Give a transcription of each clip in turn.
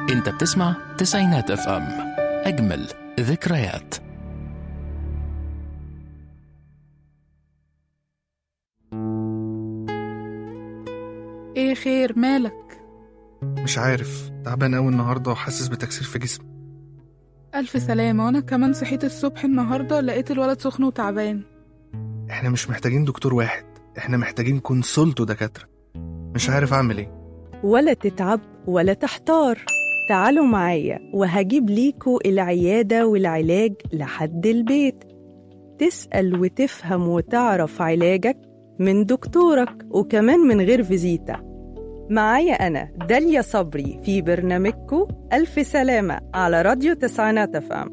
انت بتسمع تسعينات اف ام اجمل ذكريات ايه خير مالك مش عارف تعبان قوي النهارده وحاسس بتكسير في جسمي الف سلامه وانا كمان صحيت الصبح النهارده لقيت الولد سخن وتعبان احنا مش محتاجين دكتور واحد احنا محتاجين كونسولت ودكاتره مش عارف اعمل ايه ولا تتعب ولا تحتار تعالوا معايا وهجيب ليكوا العيادة والعلاج لحد البيت تسأل وتفهم وتعرف علاجك من دكتورك وكمان من غير فيزيتا معايا أنا داليا صبري في برنامجكو ألف سلامة على راديو تسعينات أفهم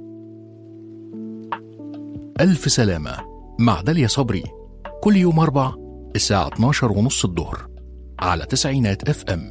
ألف سلامة مع داليا صبري كل يوم أربع الساعة 12 ونص الظهر على تسعينات اف ام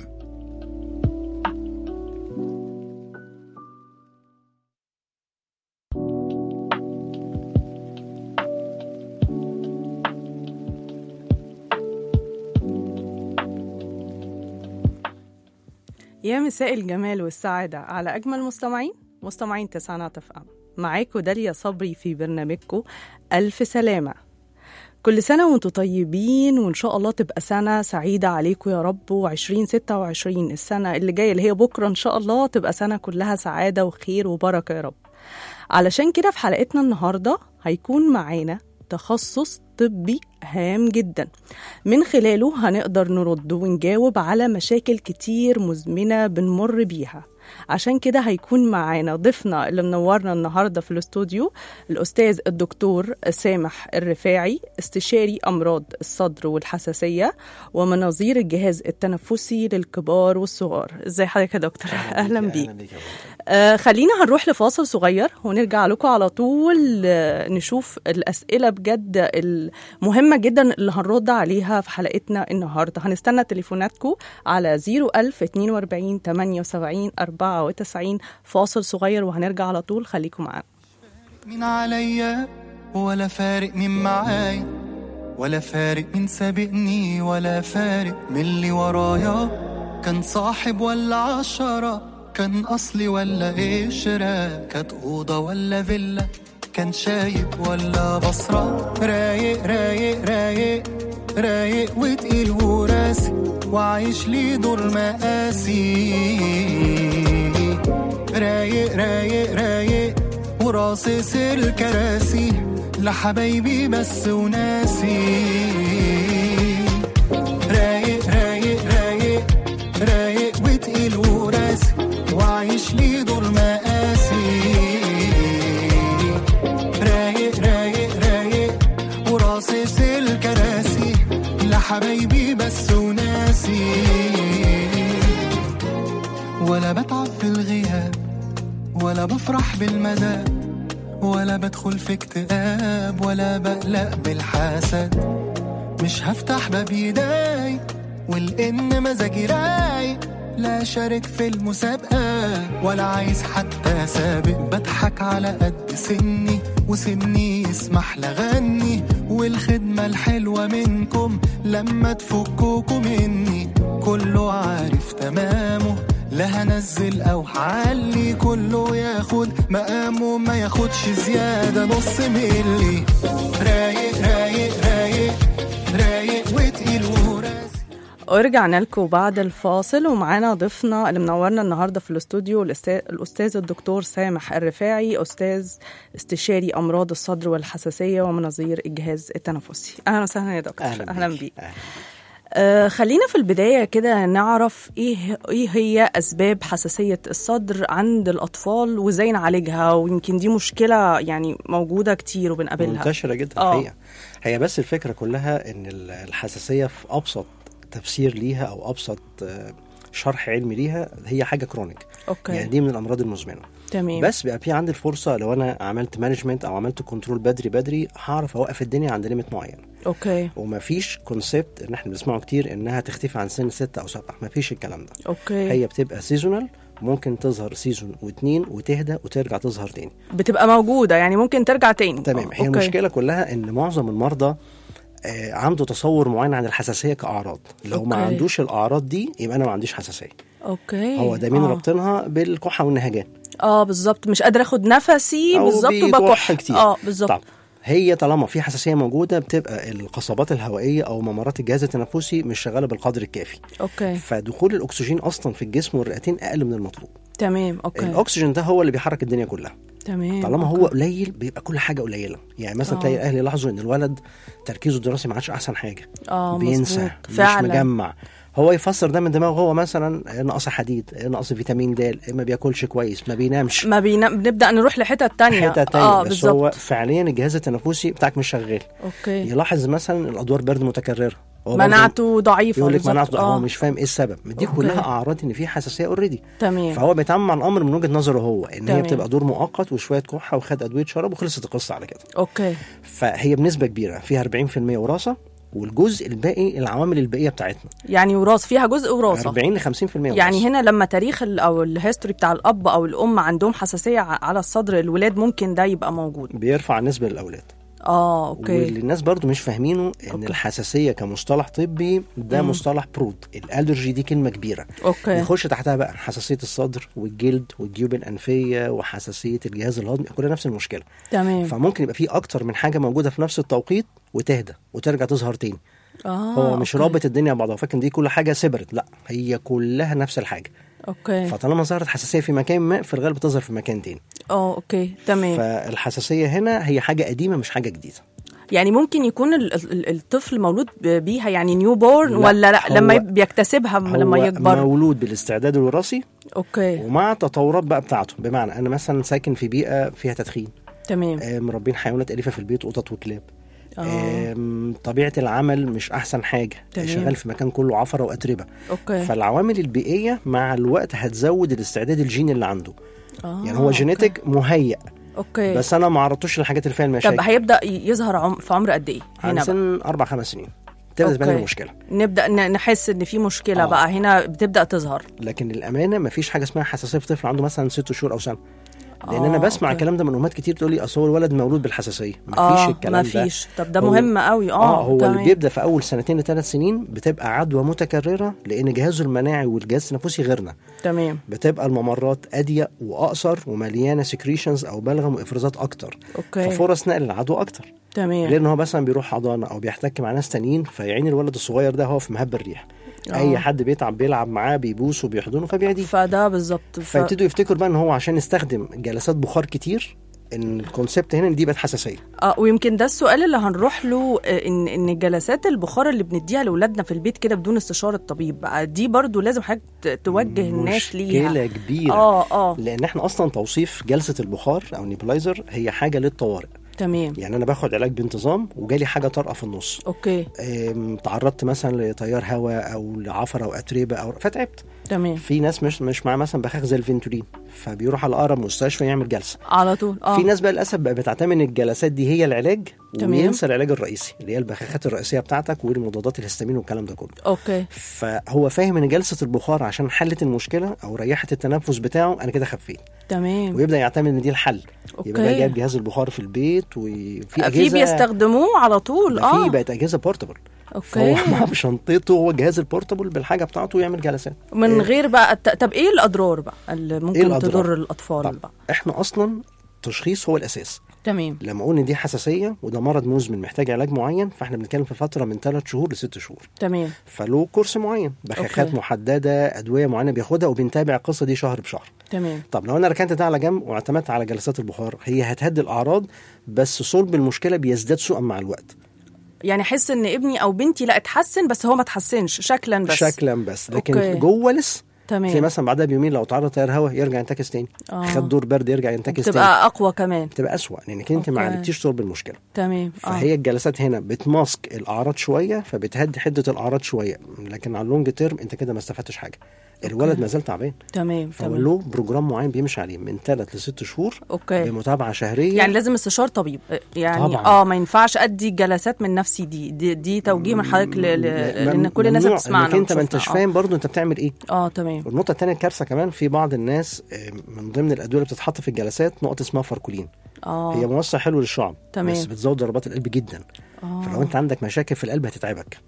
يا مساء الجمال والسعادة على أجمل مستمعين مستمعين تسعينات أفهم معاكم داليا صبري في برنامجكم ألف سلامة كل سنة وانتم طيبين وإن شاء الله تبقى سنة سعيدة عليكم يا رب وعشرين ستة وعشرين السنة اللي جاية اللي هي بكرة إن شاء الله تبقى سنة كلها سعادة وخير وبركة يا رب علشان كده في حلقتنا النهاردة هيكون معانا تخصص طبي هام جدا من خلاله هنقدر نرد ونجاوب على مشاكل كتير مزمنة بنمر بيها عشان كده هيكون معانا ضيفنا اللي منورنا النهارده في الاستوديو الاستاذ الدكتور سامح الرفاعي استشاري امراض الصدر والحساسيه ومناظير الجهاز التنفسي للكبار والصغار ازي حضرتك يا دكتور اهلا بيك آه خلينا هنروح لفاصل صغير ونرجع لكم على طول آه نشوف الاسئله بجد المهمه جدا اللي هنرد عليها في حلقتنا النهارده هنستنى تليفوناتكم على 01000 42 78 94 فاصل صغير وهنرجع على طول خليكم معانا مين عليا ولا فارق مين معايا ولا فارق مين سابقني ولا فارق من اللي ورايا كان صاحب ولا عشرة كان أصلي ولا قشرة كانت أوضة ولا فيلا كان شايب ولا بصرة رايق رايق رايق رايق وتقيل وراسي وعايش لي دور مقاسي رايق رايق رايق وراصص الكراسي لحبايبي بس وناسي رايق رايق رايق رايق وتقيل وراسي وعايش لي دور مقاسي رايق رايق رايق وراصص الكراسي لحبايبي بس وناسي ولا بتعب في الغياب ولا بفرح بالمدى ولا بدخل في اكتئاب ولا بقلق بالحسد مش هفتح باب يداي والإن مزاجي رايق لا شارك في المسابقة ولا عايز حتى سابق بضحك على قد سني وسني يسمح لغني والخدمة الحلوة منكم لما تفكوكوا مني كله عارف تمامه لا هنزل او هعلي كله ياخد مقامه ما ياخدش زيادة نص ملي رايق رايق رايق رايق وتقيل وراسي ورجعنا لكم بعد الفاصل ومعانا ضيفنا اللي منورنا النهارده في الاستوديو الأستاذ- الاستاذ الدكتور سامح الرفاعي استاذ استشاري امراض الصدر والحساسيه ومناظير الجهاز التنفسي اهلا وسهلا يا دكتور اهلا, اهلا بيك. بيك أهلا. آه خلينا في البدايه كده نعرف ايه ايه هي اسباب حساسيه الصدر عند الاطفال وازاي نعالجها ويمكن دي مشكله يعني موجوده كتير وبنقابلها منتشره جدا آه. الحقيقه هي بس الفكره كلها ان ال- الحساسيه في ابسط تفسير ليها او ابسط آه، شرح علمي ليها هي حاجه كرونيك اوكي يعني دي من الامراض المزمنه تمام بس بيبقى في عندي الفرصه لو انا عملت مانجمنت او عملت كنترول بدري بدري هعرف اوقف الدنيا عند ليميت معين اوكي ومفيش كونسيبت ان احنا بنسمعه كتير انها تختفي عن سن ستة او سبعة مفيش الكلام ده اوكي هي بتبقى سيزونال ممكن تظهر سيزون واتنين وتهدى وترجع تظهر تاني بتبقى موجوده يعني ممكن ترجع تاني تمام آه، هي أوكي. المشكله كلها ان معظم المرضى آه، عنده تصور معين عن الحساسيه كاعراض لو ما أوكي. عندوش الاعراض دي يبقى انا ما عنديش حساسيه اوكي هو دايما اه, رابطينها بالكحه والنهجان آه بالظبط مش قادره اخد نفسي أو بالظبط بيكح وبكح كتير. اه بالظبط طب هي طالما في حساسيه موجوده بتبقى القصبات الهوائيه او ممرات الجهاز التنفسي مش شغاله بالقدر الكافي اوكي فدخول الاكسجين اصلا في الجسم والرئتين اقل من المطلوب تمام اوكي الاكسجين ده هو اللي بيحرك الدنيا كلها تمام طالما أوكي. هو قليل بيبقى كل حاجه قليله يعني مثلا آه. تلاقي الاهل يلاحظوا ان الولد تركيزه الدراسي ما عادش احسن حاجه اه بينسى مظبوط. مش فعلا مجمع هو يفسر ده من دماغه هو مثلا نقص حديد نقص فيتامين د ما بياكلش كويس ما بينامش ما بينا... بنبدا نروح لحتت تانية حته تانية اه بس بالظبط هو فعليا الجهاز التنفسي بتاعك مش شغال اوكي يلاحظ مثلا الادوار برد متكرره هو برضه مناعته ضعيفه يقول لك بالظبط. مناعته هو اه مش فاهم ايه السبب دي أوكي. كلها اعراض ان في حساسيه اوريدي تمام فهو بيتعامل مع الامر من وجهه نظره هو ان تمام. هي بتبقى دور مؤقت وشويه كحه وخد ادويه شراب وخلصت القصه على كده اوكي فهي بنسبه كبيره فيها 40% وراثه والجزء الباقي العوامل البيئيه بتاعتنا يعني وراثه فيها جزء وراثه 40 ل 50% وراثة. يعني هنا لما تاريخ ال- او الهيستوري بتاع الاب او الام عندهم حساسيه ع- على الصدر الولاد ممكن ده يبقى موجود بيرفع النسبه للاولاد اه اوكي واللي الناس برضو مش فاهمينه ان أوكي. الحساسيه كمصطلح طبي ده مم. مصطلح برود الالرجي دي كلمه كبيره اوكي يخش تحتها بقى حساسيه الصدر والجلد والجيوب الانفيه وحساسيه الجهاز الهضمي كلها نفس المشكله تمام فممكن يبقى في اكتر من حاجه موجوده في نفس التوقيت وتهدى وترجع تظهر تاني اه هو مش أوكي. رابط الدنيا ببعضها فاكر إن دي كل حاجه سيبرت لا هي كلها نفس الحاجه اوكي فطالما ظهرت حساسيه في مكان ما في الغالب بتظهر في مكان تاني اه اوكي تمام فالحساسيه هنا هي حاجه قديمه مش حاجه جديده يعني ممكن يكون ال- ال- الطفل مولود ب- بيها يعني نيو بورن لا، ولا لا هو- لما يب- بيكتسبها لما هو يكبر مولود بالاستعداد الوراثي اوكي ومع التطورات بقى بتاعته بمعنى انا مثلا ساكن في بيئه فيها تدخين تمام آه، مربين حيوانات اليفه في البيت قطط وكلاب اه آم، طبيعه العمل مش احسن حاجه تمام. شغال في مكان كله عفره واتربه اوكي فالعوامل البيئيه مع الوقت هتزود الاستعداد الجيني اللي عنده آه يعني هو جينيتك مهيئ اوكي بس انا ما عرضتوش للحاجات اللي فيها طب المشاكل هيبدا ي- يظهر عم... في عمر قد ايه عن هنا بقى سن اربع خمس سنين تبدا تبان أوكي. المشكله نبدا ن- نحس ان في مشكله آه. بقى هنا بتبدا تظهر لكن الامانه ما فيش حاجه اسمها حساسيه في طفل عنده مثلا ست شهور او سنه لان آه، انا بسمع أوكي. الكلام ده من امهات كتير تقول لي اصل هو الولد مولود بالحساسيه مفيش اه الكلام ده مفيش طب ده هو- مهم قوي اه, اه هو تمام. اللي بيبدا في اول سنتين لثلاث سنين بتبقى عدوى متكرره لان جهازه المناعي والجهاز التنفسي غيرنا تمام بتبقى الممرات اضيق واقصر ومليانه سكريشنز او بلغم وافرازات اكتر اوكي ففرص نقل العدوى اكتر تمام غير ان هو مثلا بيروح حضانه او بيحتك مع ناس تانيين فيعين الولد الصغير ده هو في مهب الريح آه. اي حد بيتعب بيلعب معاه بيبوسه وبيحضنه فبيعديه فده بالظبط ف... فيبتدوا يفتكروا بقى ان هو عشان يستخدم جلسات بخار كتير ان الكونسيبت هنا ان دي بقت حساسيه اه ويمكن ده السؤال اللي هنروح له آه، ان ان جلسات البخار اللي بنديها لاولادنا في البيت كده بدون استشاره الطبيب بقى دي برضو لازم حضرتك ت- توجه الناس ليها مشكله كبيره اه اه لان احنا اصلا توصيف جلسه البخار او النيبلايزر هي حاجه للطوارئ تمام يعني انا باخد علاج بانتظام وجالي حاجه طارئه في النص اوكي أم، تعرضت مثلا لتيار هواء او لعفره او اتربه او فتعبت تمام في ناس مش مش معاه مثلا بخاخ زي الفنتولين فبيروح على اقرب مستشفى يعمل جلسه على طول اه في ناس بقى للاسف بقى بتعتمد ان الجلسات دي هي العلاج تمام. وينسى العلاج الرئيسي اللي هي البخاخات الرئيسيه بتاعتك والمضادات الهستامين والكلام ده كله اوكي فهو فاهم ان جلسه البخار عشان حلت المشكله او ريحت التنفس بتاعه انا كده خفيت تمام ويبدا يعتمد ان دي الحل يبقى بقى اوكي جايب جهاز البخار في البيت وفي في اجهزه بيستخدموه على طول ده اه في بقت اجهزه بورتبل فهو اوكي معاه بشنطته هو جهاز البورتبل بالحاجه بتاعته يعمل جلسات من إيه؟ غير بقى الت... طب ايه الاضرار بقى اللي ممكن الأضرار؟ تضر الاطفال طب. بقى احنا اصلا تشخيص هو الاساس تمام لما اقول ان دي حساسيه وده مرض مزمن محتاج علاج معين فاحنا بنتكلم في فتره من ثلاث شهور لست شهور تمام فله كورس معين بخاخات أوكي. محدده ادويه معينه بياخدها وبنتابع القصه دي شهر بشهر تمام طب لو انا ركنت ده على جنب واعتمدت على جلسات البخار هي هتهدي الاعراض بس صلب المشكله بيزداد سوءا مع الوقت يعني احس ان ابني او بنتي لا اتحسن بس هو ما اتحسنش شكلا بس شكلا بس لكن أوكي. جوه لسه تلاقي تمام مثلا بعدها بيومين لو تعرض تيار هواء يرجع ينتكس تاني آه. خد دور برد يرجع ينتكس تاني تبقى اقوى كمان بتبقى اسوأ لانك انت ما أوكي. عرفتيش صلب المشكله تمام فهي الجلسات هنا بتماسك الاعراض شويه فبتهدي حده الاعراض شويه لكن على اللونج تيرم انت كده ما استفدتش حاجه الولد ما زال تعبان تمام فهو تمام له بروجرام معين بيمشي عليه من ثلاث لست شهور اوكي بمتابعه شهريه يعني لازم استشار طبيب يعني طبعاً. اه ما ينفعش ادي جلسات من نفسي دي دي, دي توجيه من حضرتك ل... ل... لان كل الناس ممنوع بتسمعنا انك انت ما وتشوفنا. انتش آه. فاهم برضه انت بتعمل ايه اه تمام النقطه الثانيه الكارثه كمان في بعض الناس آه، من ضمن الادويه اللي بتتحط في الجلسات نقطه اسمها فاركولين اه هي موسع حلو للشعب تمام. بس بتزود ضربات القلب جدا آه. فلو انت عندك مشاكل في القلب هتتعبك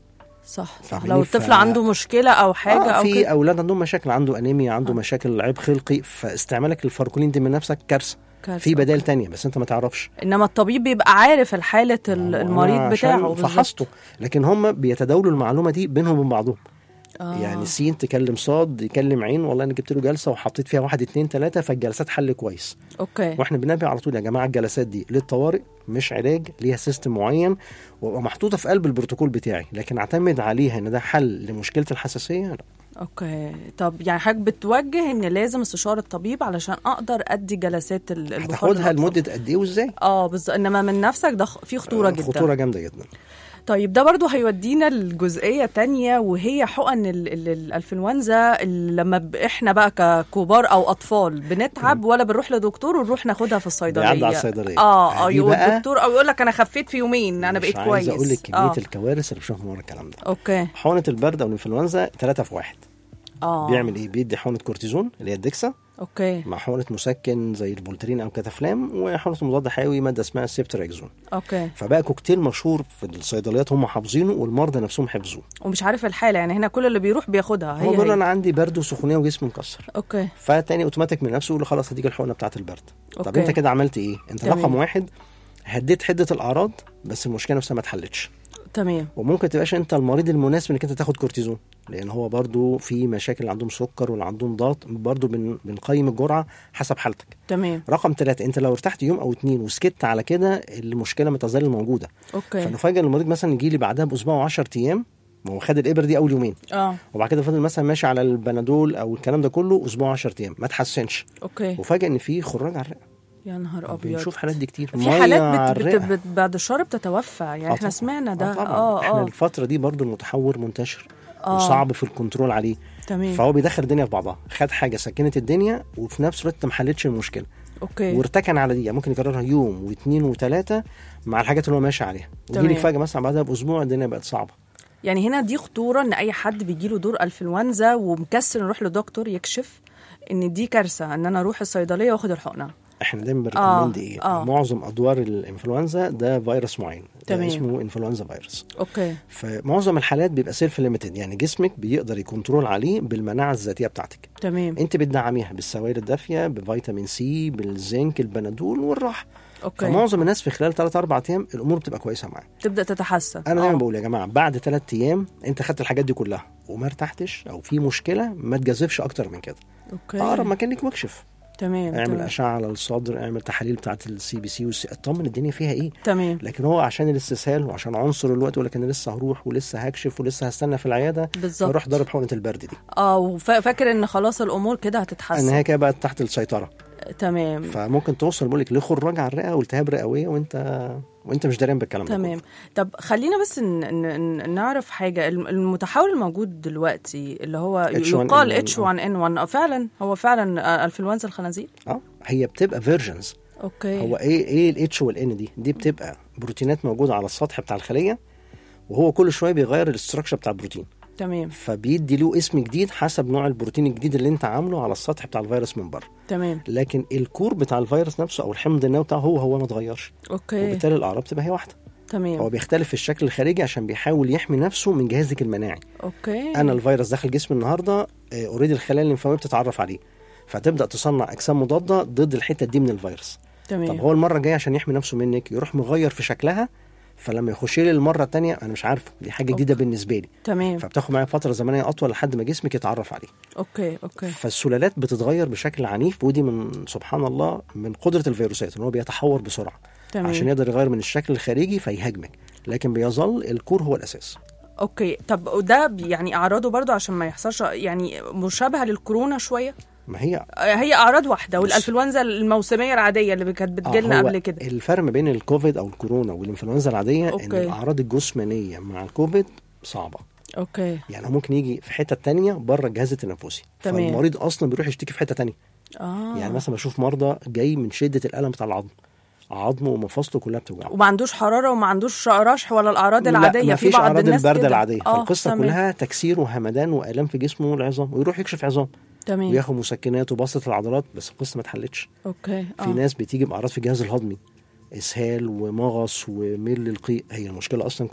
صح صح فاهماني؟ لو ف- الطفل عنده مشكله او حاجه آه او في كده اولاد عندهم مشاكل عنده انيميا عنده مشاكل عيب خلقي فاستعمالك للفاركولين دي من نفسك كارثه كارثة، في بدائل أوكي. تانية بس انت ما تعرفش انما الطبيب بيبقى عارف الحاله ال- أنا المريض عشان بتاعه بالظبط. فحصته لكن هم بيتداولوا المعلومه دي بينهم وبين بعضهم آه. يعني سين تكلم صاد يكلم عين والله انا جبت له جلسه وحطيت فيها واحد اتنين تلاته فالجلسات حل كويس اوكي واحنا بننبه على طول يا جماعه الجلسات دي للطوارئ مش علاج ليها سيستم معين وابقى محطوطه في قلب البروتوكول بتاعي لكن اعتمد عليها ان ده حل لمشكله الحساسيه لا اوكي طب يعني حضرتك بتوجه ان لازم استشاره طبيب علشان اقدر ادي جلسات ال- البخار هتاخدها للأطفال. لمده قد ايه وازاي اه بالظبط انما من نفسك ده خ- في خطوره جدا خطوره جامده جدا طيب ده برضو هيودينا لجزئية تانية وهي حقن ال- ال- الانفلونزا اللي لما ب- احنا بقى ككبار او اطفال بنتعب ولا بنروح لدكتور ونروح ناخدها في الصيدلية بيعدي على الصيدلية. اه اه دي يقول بقى- الدكتور او يقول لك انا خفيت في يومين انا مش بقيت عايز كويس اقول لك كميه اه الكوارث اللي بشوفها ورا الكلام ده اوكي حقنه البرد او الانفلونزا ثلاثة في واحد اه بيعمل ايه بيدي حقنه كورتيزون اللي هي الدكسا اوكي مع حقنه مسكن زي البولترين او كتافلام وحقنه مضاد حيوي ماده اسمها السيبتراكزون اوكي فبقى كوكتيل مشهور في الصيدليات هم حافظينه والمرضى نفسهم حفظوه ومش عارف الحالة يعني هنا كل اللي بيروح بياخدها هو هي بيقول له هي انا عندي برد وسخونيه وجسمي مكسر اوكي فتاني اوتوماتيك من نفسه يقول له خلاص هديك الحقنه بتاعه البرد طب أوكي. انت كده عملت ايه انت تمام. رقم واحد هديت حده الاعراض بس المشكله نفسها ما اتحلتش تمام وممكن تبقاش انت المريض المناسب انك انت تاخد كورتيزون لان هو برضو في مشاكل اللي عندهم سكر واللي عندهم ضغط برضو بن بنقيم الجرعه حسب حالتك تمام رقم ثلاثة انت لو ارتحت يوم او اتنين وسكت على كده المشكله ما تزال موجوده اوكي فنفاجئ المريض مثلا يجي لي بعدها باسبوع و10 ايام ما هو خد الابر دي اول يومين اه وبعد كده فضل مثلا ماشي على البنادول او الكلام ده كله اسبوع 10 ايام ما تحسنش اوكي وفاجئ ان في خراج على الرئه يا نهار ابيض بنشوف حالات دي كتير في مية حالات على بت... بت... الرئة. بت... بعد الشر بتتوفى يعني آه احنا طبعاً. سمعنا ده آه طبعا اه احنا اه الفتره دي برضو المتحور منتشر آه. وصعب في الكنترول عليه تمام فهو بيدخل الدنيا في بعضها خد حاجه سكنت الدنيا وفي نفس الوقت ما حلتش المشكله اوكي وارتكن على دي يعني ممكن يكررها يوم واثنين وثلاثه مع الحاجات اللي هو ماشي عليها ويجي تمام. لك فجاه مثلا بعدها باسبوع الدنيا بقت صعبه يعني هنا دي خطوره ان اي حد بيجي له دور انفلونزا ومكسل يروح لدكتور يكشف ان دي كارثه ان انا اروح الصيدليه واخد الحقنه احنا دايما آه، بنريكومند ايه آه. معظم ادوار الانفلونزا ده فيروس معين ده تمام. اسمه انفلونزا فيروس اوكي فمعظم الحالات بيبقى سيلف ليميتد يعني جسمك بيقدر يكنترول عليه بالمناعه الذاتيه بتاعتك تمام انت بتدعميها بالسوائل الدافيه بفيتامين سي بالزنك البنادول والراحه اوكي فمعظم الناس في خلال 3 4 ايام الامور بتبقى كويسه معاه تبدا تتحسن انا دايما آه. بقول يا جماعه بعد 3 ايام انت خدت الحاجات دي كلها وما ارتحتش او في مشكله ما تجازفش اكتر من كده اوكي اقرب مكان ليك واكشف تمام اعمل تمام. اشعه على الصدر اعمل تحاليل بتاعه السي بي سي اطمن الدنيا فيها ايه تمام لكن هو عشان الاستسهال وعشان عنصر الوقت يقول لك انا لسه هروح ولسه هكشف ولسه هستنى في العياده بالظبط فروح ضارب حقنه البرد دي اه وفاكر ان خلاص الامور كده ان هتتحسن هي كده بقت تحت السيطره تمام فممكن توصل بقول لك لخراج على الرئه والتهاب رئويه وانت وانت مش دارين بالكلام ده تمام كله. طب خلينا بس ن... ن... ن- نعرف حاجه الم- المتحول الموجود دلوقتي اللي هو H1N1. يقال H1N1 فعلا هو فعلا آه، انفلونزا الخنازير اه هي بتبقى فيرجنز اوكي هو ايه ايه الاتش والان دي دي بتبقى بروتينات موجوده على السطح بتاع الخليه وهو كل شويه بيغير الاستراكشر بتاع البروتين تمام فبيدي له اسم جديد حسب نوع البروتين الجديد اللي انت عامله على السطح بتاع الفيروس من بره تمام لكن الكور بتاع الفيروس نفسه او الحمض النووي بتاعه هو هو ما اتغيرش اوكي وبالتالي الاعراض بتبقى هي واحده هو تمام بيختلف في الشكل الخارجي عشان بيحاول يحمي نفسه من جهازك المناعي اوكي انا الفيروس داخل جسمي النهارده اوريدي الخلايا الليمفاويه بتتعرف عليه فتبدا تصنع اجسام مضاده ضد الحته دي من الفيروس تمام طب هو المره الجايه عشان يحمي نفسه منك يروح مغير في شكلها فلما يخش لي المره الثانيه انا مش عارفه دي حاجه جديده بالنسبه لي تمام فبتاخد معايا فتره زمنيه اطول لحد ما جسمك يتعرف عليه اوكي اوكي فالسلالات بتتغير بشكل عنيف ودي من سبحان الله من قدره الفيروسات ان هو بيتحور بسرعه تمام عشان يقدر يغير من الشكل الخارجي فيهاجمك لكن بيظل الكور هو الاساس اوكي طب وده بي- يعني اعراضه برضو عشان ما يحصلش يعني مشابهه للكورونا شويه ما هي آه، هي اعراض واحده والانفلونزا الموسميه العاديه اللي كانت بتجيلنا آه، هو قبل كده الفرق ما بين الكوفيد او الكورونا والانفلونزا العاديه ان أوكي. الاعراض الجسمانيه مع الكوفيد صعبه اوكي يعني هو ممكن يجي في حته تانية بره الجهاز التنفسي تمام. فالمريض اصلا بيروح يشتكي في حته تانية اه يعني مثلا بشوف مرضى جاي من شده الالم بتاع العظم عظمه ومفاصله كلها بتوجعه وما عندوش حراره وما عندوش رشح ولا الاعراض لا، العاديه في مفيش بعض اعراض الناس البرد كده. العاديه آه، فالقصه تمام. كلها تكسير وهمدان والام في جسمه والعظام ويروح يكشف عظام تمام وياخد مسكنات وبسط العضلات بس القصه ما اتحلتش اوكي في آه. ناس بتيجي باعراض في الجهاز الهضمي اسهال ومغص وميل للقيء هي المشكله اصلا كورونا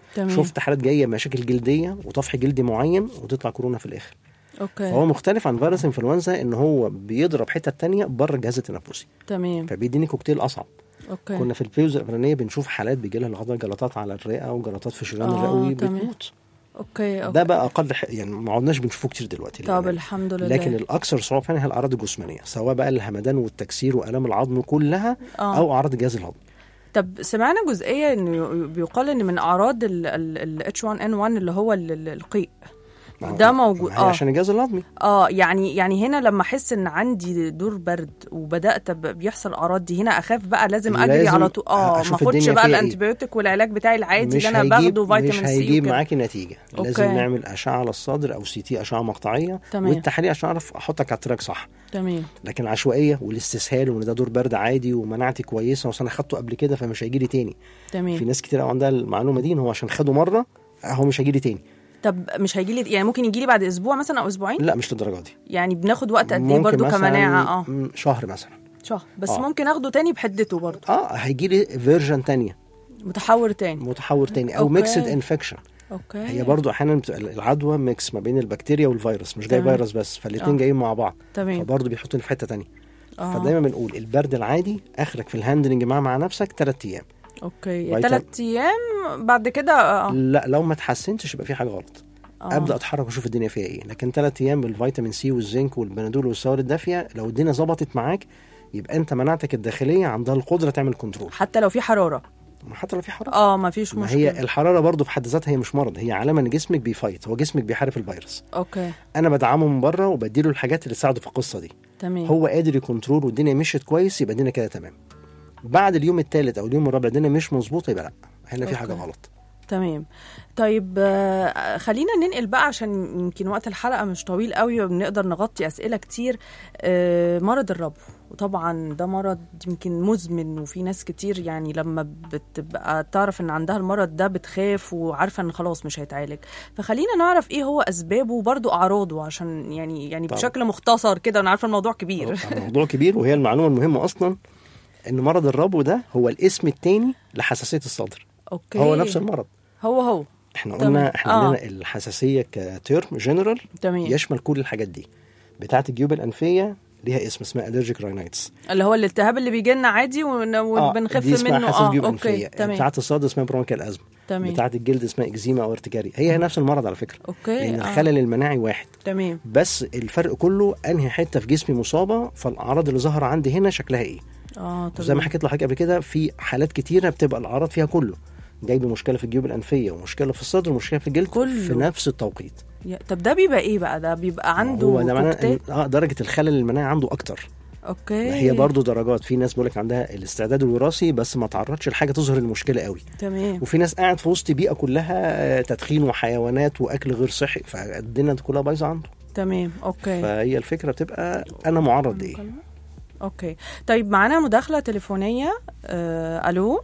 تمام شفت حالات جايه مشاكل جلديه وطفح جلدي معين وتطلع كورونا في الاخر اوكي فهو مختلف عن فيروس انفلونزا ان هو بيضرب حته تانية بره الجهاز التنفسي تمام فبيديني كوكتيل اصعب اوكي كنا في الفيوز الاولانيه بنشوف حالات بيجي لها لغايه جلطات على الرئه وجلطات في الشريان آه، الرئوي تمام. بتموت اوكي اوكي ده بقى اقل ح... يعني ما عدناش بنشوفه كتير دلوقتي طب للأمانة. الحمد لله لكن الاكثر صعوبه فعلا هي الاعراض الجسمانيه سواء بقى الهمدان والتكسير والام العظم كلها آه. او اعراض الجهاز الهضمي طب سمعنا جزئيه انه بيقال ان من اعراض ال H1N1 اللي هو ال- ال- القيء ما هو- ده موجود ما هي اه عشان الجهاز الهضمي اه يعني يعني هنا لما احس ان عندي دور برد وبدات ب- بيحصل اعراض دي هنا اخاف بقى لازم اجري لازم على طول اه ما أشوف اخدش الدنيا بقى فيها إيه. الانتيبيوتيك والعلاج بتاعي العادي مش اللي انا هيجيب باخده مش فيتامين سي هيجيب وكده. معاكي نتيجه أوكي. لازم نعمل اشعه على الصدر او سي تي اشعه مقطعيه تمام. والتحاليل عشان اعرف احطك على التراك صح تمام لكن العشوائيه والاستسهال وان ده دور برد عادي ومناعتي كويسه واصل انا خدته قبل كده فمش هيجي لي تاني في تمام ناس كتير قوي عندها المعلومه دي ان هو عشان خده مره هو مش هيجي لي تاني طب مش هيجي لي يعني ممكن يجي لي بعد اسبوع مثلا او اسبوعين لا مش للدرجه دي يعني بناخد وقت قد ايه ممكن برضو مثلاً كمناعه اه م- شهر مثلا شهر بس آه. ممكن اخده تاني بحدته برضو اه هيجي لي فيرجن تانية متحور تاني متحور تاني او أوكي. ميكسد انفكشن اوكي هي برضو احيانا بتبقى العدوى ميكس ما بين البكتيريا والفيروس مش جاي تمام. فيروس بس فالاثنين آه. جايين مع بعض تمام فبرضه بيحطوني في حته تانية آه. فدايما بنقول البرد العادي اخرك في الهاندلنج معاه مع نفسك ثلاث ايام اوكي فيتام- ثلاث ايام بعد كده اه لا لو ما اتحسنتش يبقى في حاجه غلط آه. ابدا اتحرك واشوف الدنيا فيها ايه لكن ثلاث ايام بالفيتامين سي والزنك والبنادول والسوائل الدافيه لو الدنيا ظبطت معاك يبقى انت مناعتك الداخليه عندها القدره تعمل كنترول حتى لو في حراره ما حتى لو في حراره اه ما فيش ما مشكله هي الحراره برضه في حد ذاتها هي مش مرض هي علامه ان جسمك بيفايت هو جسمك بيحارب الفيروس اوكي انا بدعمه من بره وبديله الحاجات اللي تساعده في القصه دي تمام هو قادر يكنترول والدنيا مشيت كويس يبقى الدنيا كده تمام بعد اليوم الثالث او اليوم الرابع الدنيا مش مظبوطه يبقى لا هنا في حاجه أوكي. غلط تمام طيب آه، خلينا ننقل بقى عشان يمكن وقت الحلقه مش طويل قوي وبنقدر نغطي اسئله كتير آه، مرض الربو وطبعا ده مرض يمكن مزمن وفي ناس كتير يعني لما بتبقى تعرف ان عندها المرض ده بتخاف وعارفه ان خلاص مش هيتعالج فخلينا نعرف ايه هو اسبابه وبرضه اعراضه عشان يعني يعني طبعا. بشكل مختصر كده انا عارفه الموضوع كبير موضوع كبير وهي المعلومه المهمه اصلا ان مرض الربو ده هو الاسم الثاني لحساسيه الصدر اوكي هو نفس المرض هو هو احنا تمام. قلنا احنا آه. عندنا الحساسيه كتيرم جنرال تمام يشمل كل الحاجات دي بتاعه الجيوب الانفيه ليها اسم اسمها الرجيك راينايتس اللي هو الالتهاب اللي بيجي لنا عادي ون- وبنخف منه حساسيه اه جيوب اوكي انفيه تمام بتاعه الصدر اسمها برونكيال ازمه تمام بتاعه الجلد اسمها اكزيما او ارتجاري هي نفس المرض على فكره اوكي لان آه. الخلل المناعي واحد تمام بس الفرق كله انهي حته في جسمي مصابه فالاعراض اللي ظاهره عندي هنا شكلها ايه اه تمام زي ما حكيت لحضرتك قبل كده في حالات كتيره بتبقى الاعراض فيها كله جاي بمشكله في الجيوب الانفيه ومشكله في الصدر ومشكله في الجلد كله. في نفس التوقيت يا- طب ده بيبقى ايه بقى ده بيبقى عنده هو ده معناه كوكتيل إن- اه درجه الخلل المناعي عنده اكتر اوكي هي برضو درجات في ناس بيقول لك عندها الاستعداد الوراثي بس ما تعرضش لحاجه تظهر المشكله قوي تمام وفي ناس قاعد في وسط بيئه كلها آه، تدخين وحيوانات واكل غير صحي فالدنيا كلها بايظه عنده تمام اوكي فهي الفكره بتبقى انا معرض لايه اوكي طيب معانا مداخله تليفونيه آه الو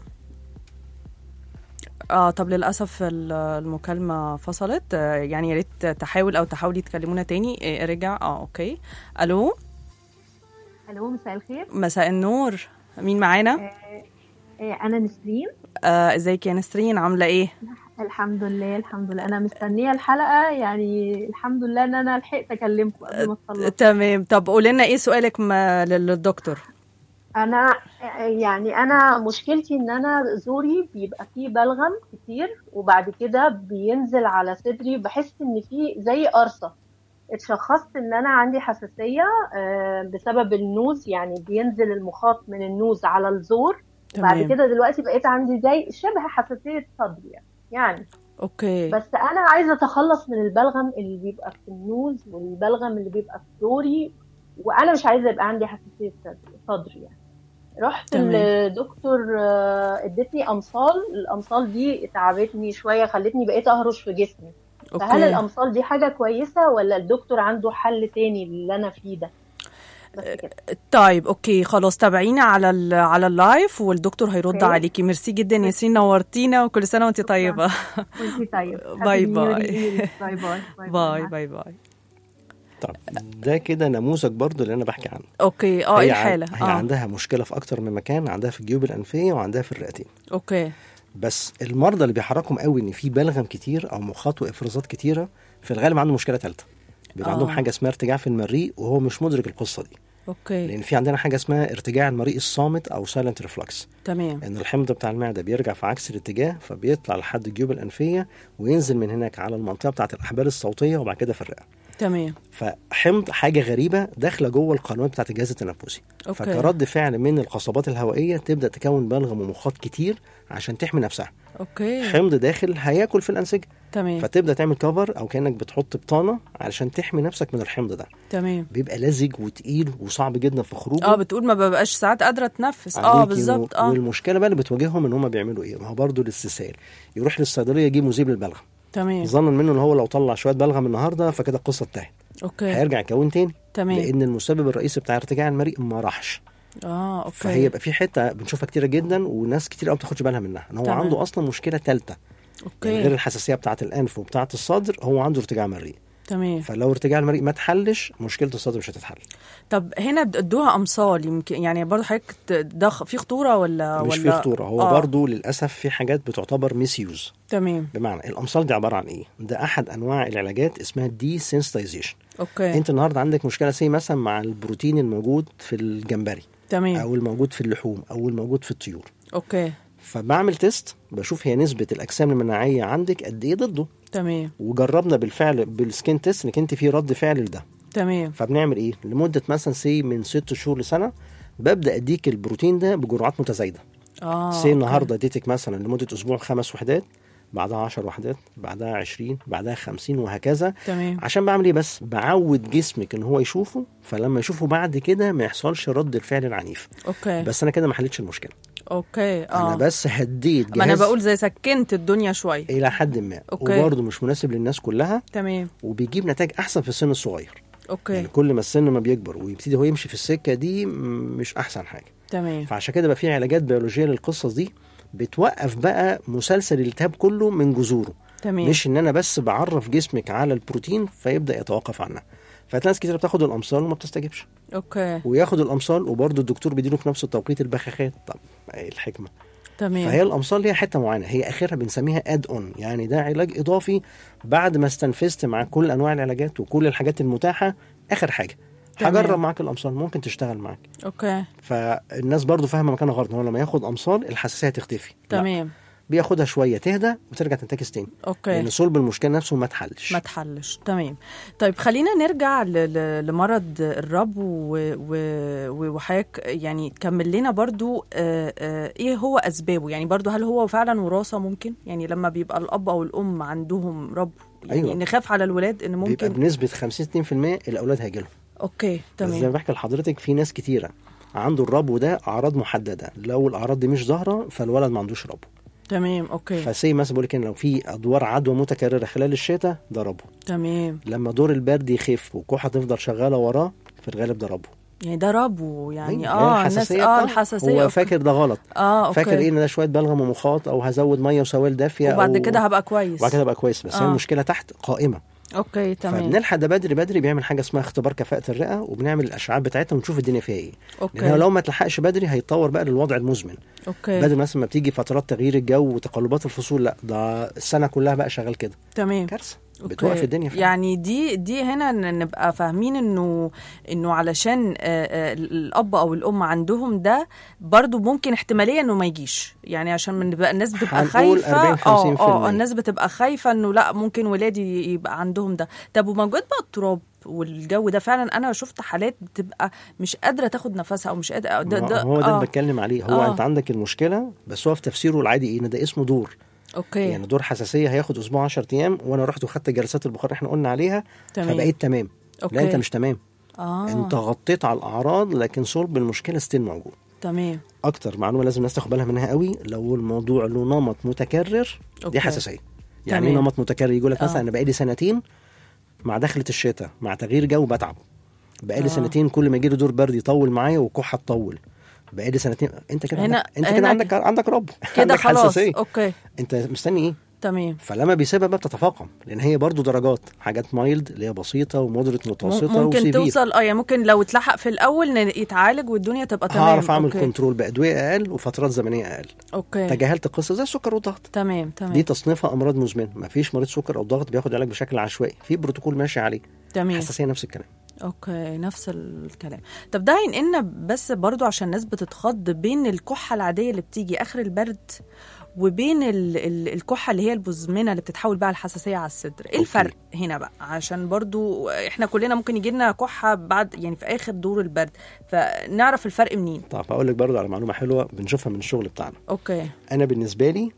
اه طب للاسف ال- المكالمه فصلت آه يعني يا ريت تحاول او تحاولي تكلمونا تاني آه رجع اه اوكي الو الو مساء الخير مساء النور مين معانا آه، انا نسرين آه ازيك يا نسرين عامله ايه الحمد لله الحمد لله انا مستنيه الحلقه يعني الحمد لله ان انا لحقت اكلمكم قبل ما تخلصوا تمام طب قولي لنا ايه سؤالك ما للدكتور انا يعني انا مشكلتي ان انا زوري بيبقى فيه بلغم كتير وبعد كده بينزل على صدري بحس ان فيه زي قرصه اتشخصت ان انا عندي حساسيه آه، بسبب النوز يعني بينزل المخاط من النوز على الزور وبعد تمام. كده دلوقتي بقيت عندي زي شبه حساسيه صدر يعني يعني اوكي بس انا عايزه اتخلص من البلغم اللي بيبقى في النوز والبلغم اللي بيبقى في زوري وانا مش عايزه يبقى عندي حساسيه صدر- صدر يعني رحت تمام. لدكتور آه، ادتني امصال الامصال دي تعبتني شويه خلتني بقيت اهرش في جسمي فهل اوكي الامصال دي حاجه كويسه ولا الدكتور عنده حل تاني اللي انا فيه ده بس كده طيب اوكي خلاص تابعينا على ال على اللايف والدكتور هيرد أوكي. عليكي ميرسي جدا ياسين نورتينا وكل سنه وانت طيبه وانتي طيب باي Happy New باي. Year. باي باي باي باي باي طب ده كده نموذج برضو اللي انا بحكي عنه اوكي اه هي ايه عن- الحاله هي اه عندها مشكله في اكتر من مكان عندها في الجيوب الانفيه وعندها في الرئتين اوكي بس المرضى اللي بيحركهم قوي ان في بلغم كتير او مخاط وافرازات كتيره في الغالب عنده مشكله ثالثه بيبقى آه. عندهم حاجه اسمها ارتجاع في المريء وهو مش مدرك القصه دي اوكي لان في عندنا حاجه اسمها ارتجاع المريء الصامت او سايلنت ريفلكس تمام ان الحمض بتاع المعده بيرجع في عكس الاتجاه فبيطلع لحد الجيوب الانفيه وينزل من هناك على المنطقه بتاعه الاحبال الصوتيه وبعد كده في الرئه تمام فحمض حاجه غريبه داخله جوه القنوات بتاعه الجهاز التنفسي اوكي فكرد فعل من القصبات الهوائيه تبدا تكون بلغم ومخاط كتير عشان تحمي نفسها اوكي حمض داخل هياكل في الانسجه تمام فتبدا تعمل كفر او كانك بتحط بطانه علشان تحمي نفسك من الحمض ده تمام بيبقى لزج وتقيل وصعب جدا في خروجه اه بتقول ما ببقاش ساعات قادره اتنفس اه عليكي بالظبط و- اه والمشكله بقى اللي بتواجههم ان هم بيعملوا ايه؟ ما هو برضه الاستسهال يروح للصيدليه يجيب مذيب للبلغم تمام ظنا منه ان هو لو طلع شويه بلغم النهارده فكده القصه انتهت اوكي هيرجع يكون تاني تمام لان المسبب الرئيسي بتاع ارتجاع المريء ما راحش اه اوكي فهي يبقى في حته بنشوفها كتيره جدا وناس كتير قوي ما بتاخدش بالها منها ان هو تمام. عنده اصلا مشكله ثالثه اوكي يعني غير الحساسيه بتاعه الانف وبتاعه الصدر هو عنده ارتجاع مريء تمام فلو ارتجاع المريء ما اتحلش مشكله الصدر مش هتتحل طب هنا ادوها امثال يمكن يعني برضه حضرتك ت- ده خ- في خطوره ولا مش ولا في خطوره هو آه. آه. برضه للاسف في حاجات بتعتبر ميس يوز تمام بمعنى الامصال دي عباره عن ايه ده احد انواع العلاجات اسمها دي سنسيتايزيشن اوكي انت النهارده عندك مشكله سي مثلا مع البروتين الموجود في الجمبري تمام او الموجود في اللحوم او الموجود في الطيور اوكي فبعمل تيست بشوف هي نسبه الاجسام المناعيه عندك قد ايه ضده تمام وجربنا بالفعل بالسكين تيست انك انت في رد فعل لده تمام فبنعمل ايه لمده مثلا سي من ست شهور لسنه ببدا اديك البروتين ده بجرعات متزايده اه سي أوكي. النهارده اديتك مثلا لمده اسبوع خمس وحدات بعدها 10 وحدات بعدها 20 بعدها 50 وهكذا تمام عشان بعمل ايه بس بعود جسمك ان هو يشوفه فلما يشوفه بعد كده ما يحصلش رد الفعل العنيف اوكي بس انا كده ما حلتش المشكله اوكي اه انا بس هديت ما انا جهاز بقول زي سكنت الدنيا شويه الى حد ما أوكي. وبرضه مش مناسب للناس كلها تمام وبيجيب نتائج احسن في السن الصغير اوكي يعني كل ما السن ما بيكبر ويبتدي هو يمشي في السكه دي م- مش احسن حاجه تمام فعشان كده بقى في علاجات بيولوجيه للقصص دي بتوقف بقى مسلسل الالتهاب كله من جذوره تمام مش ان انا بس بعرف جسمك على البروتين فيبدا يتوقف عنها فهتلاقي ناس كتير بتاخد الامصال وما بتستجيبش اوكي وياخد الامصال وبرضه الدكتور بيديله في نفس التوقيت البخاخات طب ايه الحكمه تمام فهي الامصال ليها حته معينه هي اخرها بنسميها اد اون يعني ده علاج اضافي بعد ما استنفذت مع كل انواع العلاجات وكل الحاجات المتاحه اخر حاجه تمام. هجرب معاك الامصال ممكن تشتغل معاك اوكي فالناس برضو فاهمه مكانها غلط هو لما ياخد امصال الحساسيه هتختفي لا، تمام بياخدها شويه تهدى وترجع تنتكس تاني اوكي لان صلب المشكله نفسه ما اتحلش ما تحلش تمام طيب خلينا نرجع ل- ل- لمرض الرب و- و- و- وحضرتك يعني تكمل لنا برضو آه، آه، ايه هو اسبابه يعني برضو هل هو فعلا وراثه ممكن يعني لما بيبقى الاب او الام عندهم رب يعني أيوة. نخاف على الولاد ان بيبقى ممكن بنسبه 50 60% الاولاد هيجي لهم اوكي بس زي ما تمام بحكي لحضرتك في ناس كتيره عنده الربو ده اعراض محدده لو الاعراض دي مش ظاهره فالولد ما عندوش ربو تمام اوكي فسي مثلا بقول لك إن لو في ادوار عدوى متكرره خلال الشتاء ده ربو تمام لما دور البرد يخف والكحه تفضل شغاله وراه في الغالب ده ربو يعني ده ربو يعني أيوة، اه هي الناس الحساسية اه بتاعته. الحساسيه هو أوكي. فاكر ده غلط اه اوكي فاكر ايه ان ده شويه بلغم ومخاط او هزود ميه وسوائل دافيه وبعد أو كده هبقى كويس وبعد كده بقى كويس بس آه. هي المشكله تحت قائمه اوكي تمام فبنلحق ده بدري بدري بيعمل حاجه اسمها اختبار كفاءه الرئه وبنعمل الاشعاعات بتاعتها ونشوف الدنيا فيها ايه لان هو اوكي لو ما اتلحقش بدري هيتطور بقى للوضع المزمن اوكي بدل مثلا ما بتيجي فترات تغيير الجو وتقلبات الفصول لا ده السنه كلها بقى شغال كده تمام كارثه أوكي. بتوقف الدنيا فعلا. يعني دي دي هنا ن- نبقى فاهمين انه انه علشان آه، آه، الاب او الام عندهم ده برضو ممكن احتماليه انه ما يجيش يعني عشان من بقى الناس بتبقى هنقول خايفه 40 اه اه 50%. الناس بتبقى خايفه انه لا ممكن ولادي يبقى عندهم ده طب وموجود بقى التراب والجو ده فعلا انا شفت حالات بتبقى مش قادره تاخد نفسها او مش قادره ده ما ده هو ده آه. اللي بتكلم عليه هو آه. انت عندك المشكله بس هو في تفسيره العادي ايه ان ده اسمه دور اوكي يعني دور حساسيه هياخد اسبوع 10 ايام وانا رحت وخدت جلسات البخار اللي احنا قلنا عليها تمام فبقيت تمام اوكي لا انت مش تمام اه انت غطيت على الاعراض لكن صلب المشكله ستيل موجود تمام اكتر معلومه لازم الناس تاخد بالها منها قوي لو الموضوع له نمط متكرر أوكي. دي حساسيه يعني تمام. ايه نمط متكرر يقول لك مثلا آه. انا بقالي سنتين مع دخله الشتاء مع تغيير جو بتعب بقالي آه. سنتين كل ما يجي لي دور برد يطول معايا وكحه تطول بقالي سنتين انت كده هنا- عندك انت هنا كده عندك عندك رب كده عندك خلاص حساسيه اوكي انت مستني ايه تمام فلما بيسيبها بقى بتتفاقم لان هي برضو درجات حاجات مايلد اللي هي بسيطه ومودريت متوسطه ممكن وسيفير توصل اه يعني ممكن لو اتلحق في الاول ن- يتعالج والدنيا تبقى تمام هعرف اعمل أوكي. كنترول بادويه اقل وفترات زمنيه اقل اوكي تجاهلت القصه زي السكر والضغط تمام تمام دي تصنيفها امراض مزمنه مفيش مريض سكر او ضغط بياخد علاج بشكل عشوائي في بروتوكول ماشي عليه تمام حساسيه نفس الكلام اوكي نفس الكلام طب ده هينقلنا بس برضو عشان الناس بتتخض بين الكحه العاديه اللي بتيجي اخر البرد وبين ال ال الكحه اللي هي المزمنه اللي بتتحول بقى الحساسيه على الصدر ايه أوكي. الفرق هنا بقى عشان برضو احنا كلنا ممكن يجي لنا كحه بعد يعني في اخر دور البرد فنعرف الفرق منين طب هقول لك برضه على معلومه حلوه بنشوفها من الشغل بتاعنا اوكي انا بالنسبه لي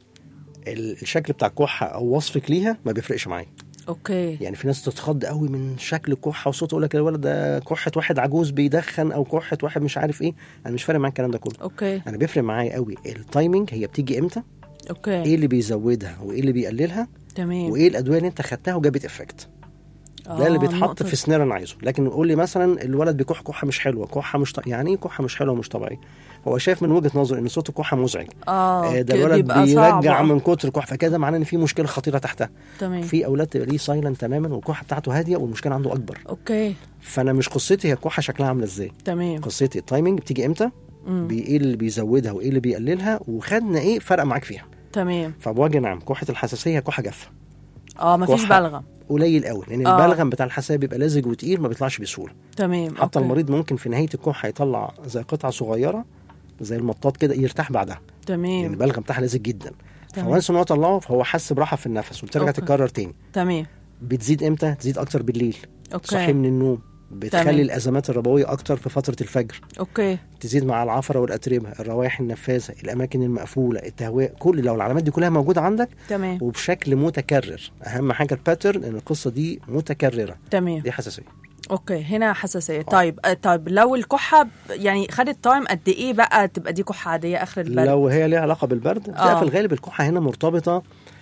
ال- الشكل بتاع الكحه او وصفك ليها ما بيفرقش معايا اوكي يعني في ناس تتخض قوي من شكل الكحه وصوت يقول لك الولد ده كحه واحد عجوز بيدخن او كحه واحد مش عارف ايه انا مش فارق معايا الكلام ده كله اوكي انا بيفرق معايا قوي التايمنج هي بتيجي امتى اوكي ايه اللي بيزودها وايه اللي بيقللها تمام وايه الادويه اللي انت خدتها وجابت افكت ده اللي آه، بيتحط النقطة في دي. سيناريو انا عايزه لكن يقول لي مثلا الولد بيكح كحه مش حلوه كحه مش ط... يعني ايه كحه مش حلوه ومش طبيعيه هو شايف من وجهه نظره ان صوت الكحه مزعج اه آه، ده ك- الولد بيبقى بيرجع صعب. من كتر الكحه فكده معناه ان في مشكله خطيره تحتها تمام في اولاد تبقى ليه سايلنت تماما والكحه بتاعته هاديه والمشكله عنده اكبر اوكي فانا مش قصتي هي الكحه شكلها عامله ازاي تمام قصتي التايمنج بتيجي امتى مم. بي- ايه اللي بيزودها وايه اللي بيقللها وخدنا ايه فرق معاك فيها تمام فبوجه نعم كحه الحساسيه هي كحه جافه اه مفيش كحة. بلغم قليل قوي لان آه. البلغم بتاع الحساسيه بيبقى لزج وتقيل ما بيطلعش بسهوله تمام حتى أوكي. المريض ممكن في نهايه الكحه يطلع زي قطعه صغيره زي المطاط كده يرتاح بعدها لان تمام البلغم بتاعها لزج جدا تمام. فوانس ان هو طلعه فهو حس براحه في النفس وبترجع أوكي. تتكرر تاني تمام بتزيد امتى تزيد اكتر بالليل اوكي صحي من النوم بتخلي تمام. الازمات الربويه اكتر في فتره الفجر اوكي تزيد مع العفره والاتربه الروائح النفاذه الاماكن المقفوله التهويه كل لو العلامات دي كلها موجوده عندك تمام وبشكل متكرر اهم حاجه الباترن ان القصه دي متكرره تمام دي حساسيه اوكي هنا حساسيه طيب آه، طيب لو الكحه ب- يعني خدت تايم قد ايه بقى تبقى دي كحه عاديه اخر البرد لو هي ليها علاقه بالبرد بتبقى آه. في الغالب الكحه هنا مرتبطه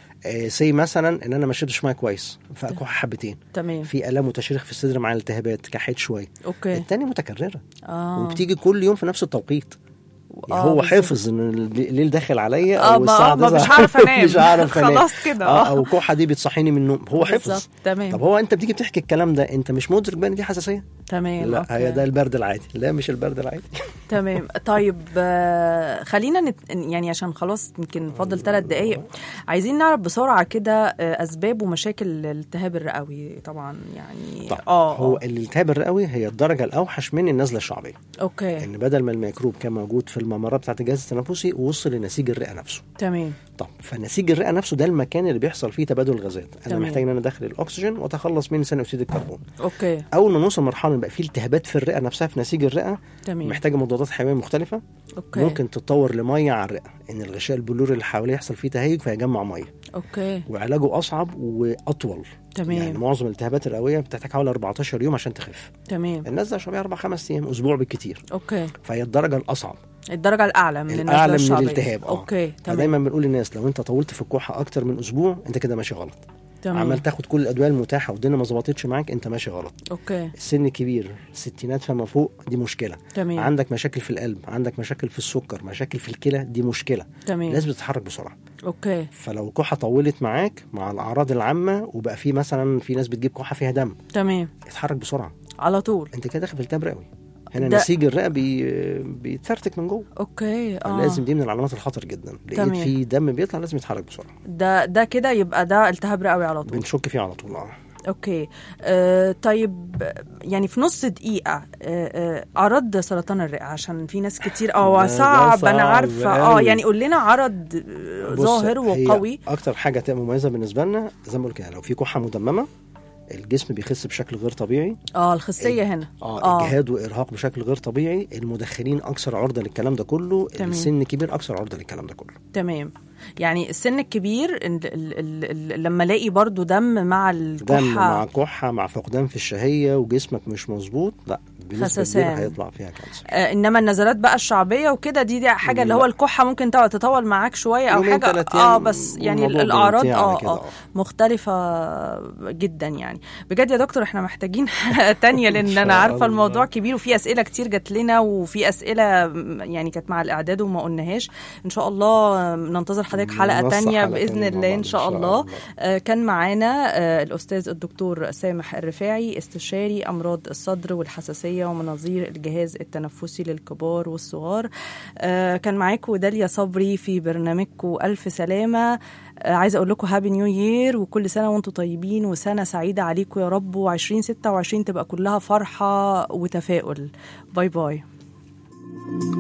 سي مثلا ان انا ما شربتش ميه كويس فكحه حبتين تمام في الام وتشريخ في الصدر مع الالتهابات كحيت شويه اوكي التاني متكرره اه وبتيجي كل يوم في نفس التوقيت يعني آه، هو بالظبط. حفظ ان الليل داخل عليا اه او ما, الساعه آه، ما 9 مش عارف انام مش عارف انام خلاص كده اه اه او كحه دي بتصحيني من النوم هو حفظ بالظبط تمام طب هو انت بتيجي بتحكي الكلام ده انت مش مدرك بقى ان دي حساسيه تمام لا أوكي. هي ده البرد العادي لا مش البرد العادي تمام طيب آه، خلينا نت... يعني عشان خلاص يمكن فاضل ثلاث دقايق عايزين نعرف بسرعه كده آه، اسباب ومشاكل الالتهاب الرئوي طبعا يعني طيب اه هو آه. الالتهاب الرئوي هي الدرجه الاوحش من النزله الشعبيه اوكي ان بدل ما الميكروب كان موجود في الممرات بتاعت الجهاز التنفسي وصل لنسيج الرئه نفسه تمام طب فنسيج الرئه نفسه ده المكان اللي بيحصل فيه تبادل الغازات انا تمام. محتاج ان انا ادخل الاكسجين واتخلص من ثاني اكسيد الكربون اوكي اول ما نوصل مرحله ان بقى فيه التهابات في الرئه نفسها في نسيج الرئه تمام محتاجه مضادات حيويه مختلفه اوكي ممكن تتطور لميه على الرئه ان الغشاء البلوري اللي حواليه يحصل فيه تهيج فيجمع ميه اوكي وعلاجه اصعب واطول تمام يعني معظم الالتهابات الرئويه بتحتاج حوالي 14 يوم عشان تخف تمام الناس ده شبيه اربع خمس ايام اسبوع بالكتير اوكي فهي الدرجه الاصعب الدرجه الاعلى من النزله الاعلى من الشعبية. الالتهاب اه اوكي تمام فدايما بنقول للناس لو انت طولت في الكحه اكتر من اسبوع انت كده ماشي غلط تمام عمال تاخد كل الادويه المتاحه والدنيا ما ظبطتش معاك انت ماشي غلط اوكي السن كبير ستينات فما فوق دي مشكله تمام عندك مشاكل في القلب عندك مشاكل في السكر مشاكل في الكلى دي مشكله تمام لازم تتحرك بسرعه اوكي فلو الكحه طولت معاك مع الاعراض العامه وبقى في مثلا في ناس بتجيب كحه فيها دم تمام اتحرك بسرعه على طول انت كده داخل في التهاب رئوي هنا ده- نسيج الرئه بي... بيتفرتك من جوه اوكي اه لازم دي من العلامات الخطر جدا لقيت تمام. في دم بيطلع لازم يتحرك بسرعه ده ده كده يبقى ده التهاب رئوي على طول بنشك فيه على طول اه اوكي آه طيب يعني في نص دقيقة آه آه أعراض سرطان الرئة عشان في ناس كتير اه ده- ده صعب أنا صعب عارفة اه أوي. يعني قول لنا عرض آه، بص، ظاهر هي وقوي اكتر حاجه تبقى مميزه بالنسبه لنا زي ما بقول كده لو في كحه مدممه الجسم بيخس بشكل غير طبيعي اه الخصية هنا اه, آه. اجهاد وارهاق بشكل غير طبيعي المدخنين اكثر عرضه للكلام ده كله تمام. السن كبير اكثر عرضه للكلام ده كله تمام يعني السن الكبير ال ال ال ال لما الاقي برضو دم مع دم الكحة مع كحه مع فقدان في الشهيه وجسمك مش مظبوط لا بنسبه خسسان. كبيره هيطلع فيها كانسر آه انما النزلات بقى الشعبيه وكده دي دي حاجه اللي لا. هو الكحه ممكن تقعد تطول معاك شويه او يومين حاجه تلات اه أيام بس يعني والموضوع الاعراض بينتهي على اه كده، اه مختلفه جدا يعني بجد يا دكتور احنا محتاجين حلقه تانية لان شاء انا عارفه الله. الموضوع كبير وفي اسئله كتير جات لنا وفي اسئله م- يعني كانت مع الاعداد وما قلناهاش ان شاء الله ننتظر حضرتك حلقه ننسق تانية حلقة باذن تانية مع الله بعض ان شاء الله آه، كان معانا آه، الأستاذ الدكتور سامح الرفاعي استشاري أمراض الصدر والحساسية ومناظير الجهاز التنفسي للكبار والصغار آه، كان معاكم داليا صبري في برنامجكم ألف سلامة آه، عايزة أقول لكم هابي نيو يير وكل سنة وأنتم طيبين وسنة سعيدة عليكم يا رب و2026 تبقى كلها فرحة وتفاؤل باي باي